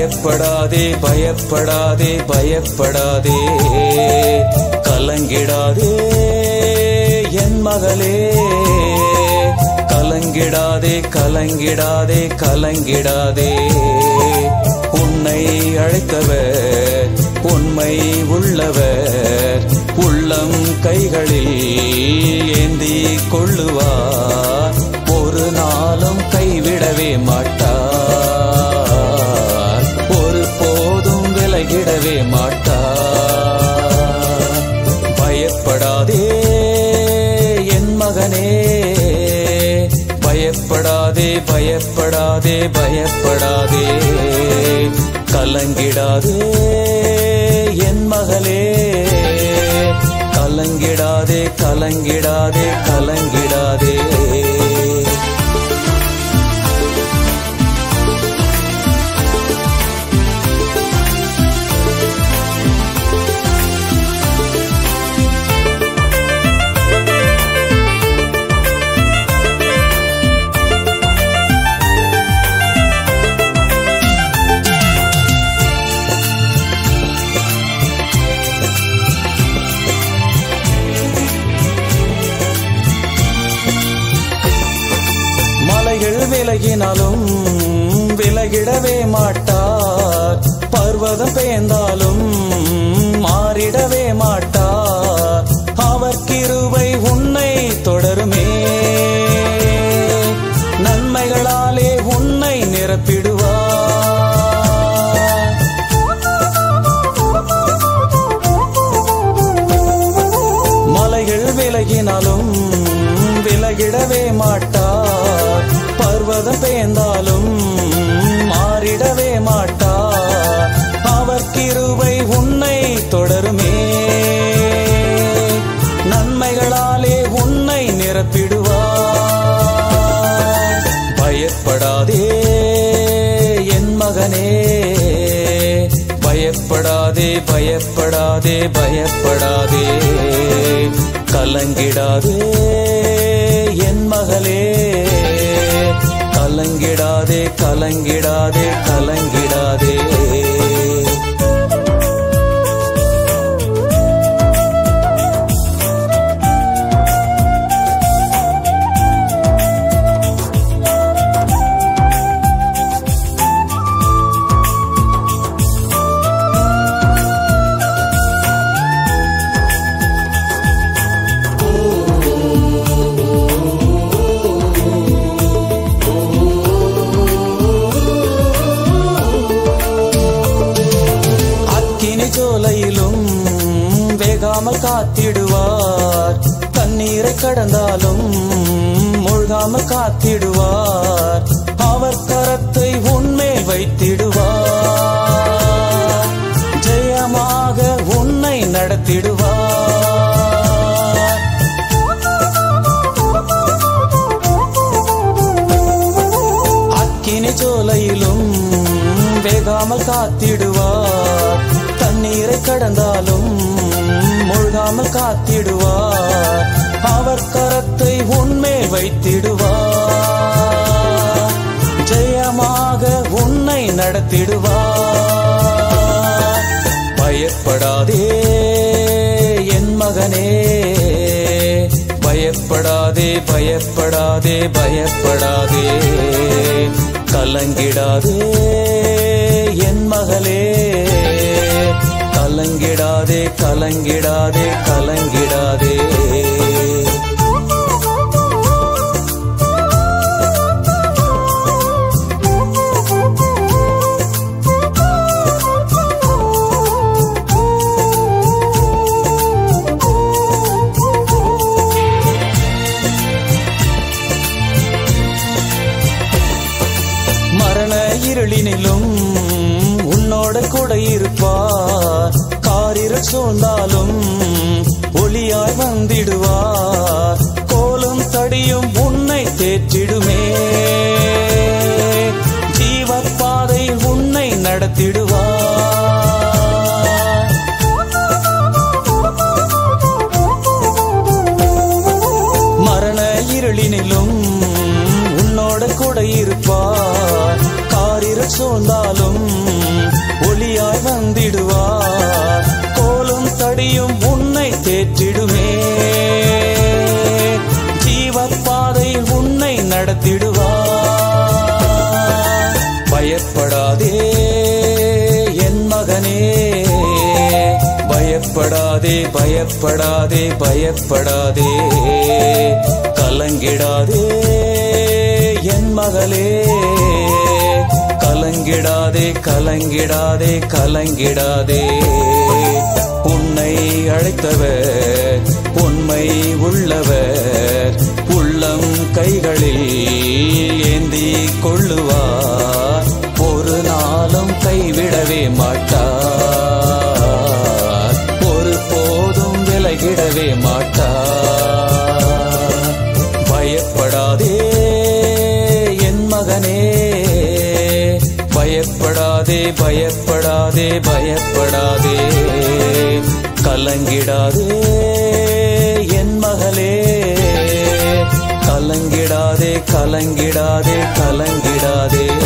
பயப்படாதே பயப்படாதே பயப்படாதே கலங்கிடாதே என் மகளே கலங்கிடாதே கலங்கிடாதே கலங்கிடாதே உன்னை அழைத்தவர் உண்மை உள்ளவர் உள்ளம் கைகளில் ஏந்தி கொள்ளுவார் ஒரு நாளும் கைவிடவே மாட்டார் ஒரு போதும் விலகிடவே மாட்டார் பயப்படாதே என் மகனே பயப்படாதே பயப்படாதே பயப்படாதே கலங்கிடாதே என் மகளே கலங்கிடாதே கலங்கிடாதே கலங்கிடாதே மலைகள் விலகினாலும் விலகிடவே மாட்டார் பர்வதம் பெயர்ந்தாலும் மாறிடவே மாட்டார் அவர் கிருபை உன்னை தொடருமே நன்மைகளாலே உன்னை நிரப்பிடுவார் மலைகள் விலகினாலும் விலகிடவே மாட்டார் பர்வதம் பெயர்ந்தாலும் மாறிடவே மாட்டார் அவர் கிருபை உன்னை தொடருமே நன்மைகளாலே உன்னை நிரப்பிடுவார் பயப்படாதே என் மகனே பயப்படாதே பயப்படாதே பயப்படாதே கலங்கிடாதே என் மகளே கலங்கிடாதே கலங்கிடாதே கலங்கிடாதே அக்கினி சோலையிலும் வேகாமல் காத்திடுவார் தண்ணீரை கடந்தாலும் மூழ்காமல் காத்திடுவார் அவர் கரத்தை உன்மேல் வைத்திடுவார் ஜெயமாக உன்னை நடத்திடுவார் அக்கினி சோலையிலும் வேகாமல் காத்திடுவார் தண்ணீரை கடந்தாலும் மூழ்காமல் காத்திடுவார் அவர் கரத்தை உன்மேல் வைத்திடுவார் ஜெயமாக உன்னை நடத்திடுவார் பயப்படாதே என் மகனே பயப்படாதே பயப்படாதே பயப்படாதே கலங்கிடாதே என் மகளே கலங்கிடாதே கலங்கிடாதே கலங்கிடாதே மரண இருளினிலும் உன்னோட கூட இருப்பார் காரிருள் சூழ்ந்தாலும் ஒளியாய் வந்திடுவார் கோலும் தடியும் உன்னை தேற்றிடுமே ஜீவப்பாதையில் உன்னை நடத்திடுவார் மரண இருளினிலும் உன்னோட கூட இருப்பார் காரிருள் சூழ்ந்தாலும் சூழ்ந்தாலும் ஒளியாய் வந்திடுவார் கோலும் தடியும் உன்னை தேற்றிடுமே ஜீவப்பாதையில் உன்னை நடத்திடுவார் பயப்படாதே என் மகனே பயப்படாதே பயப்படாதே பயப்படாதே கலங்கிடாதே என் மகளே கலங்கிடாதே கலங்கிடாதே கலங்கிடாதே உன்னை அழைத்தவர் உண்மை உள்ளவர் உள்ளம் கைகளில் ஏந்தி கொள்ளுவார் ஒரு நாளும் கைவிடவே மாட்டார் ஒரு போதும் விலகிடவே மாட்டார் பயப்படாதே என் மகனே பயப்படாதே பயப்படாதே பயப்படாதே கலங்கிடாதே என் மகளே கலங்கிடாதே கலங்கிடாதே கலங்கிடாதே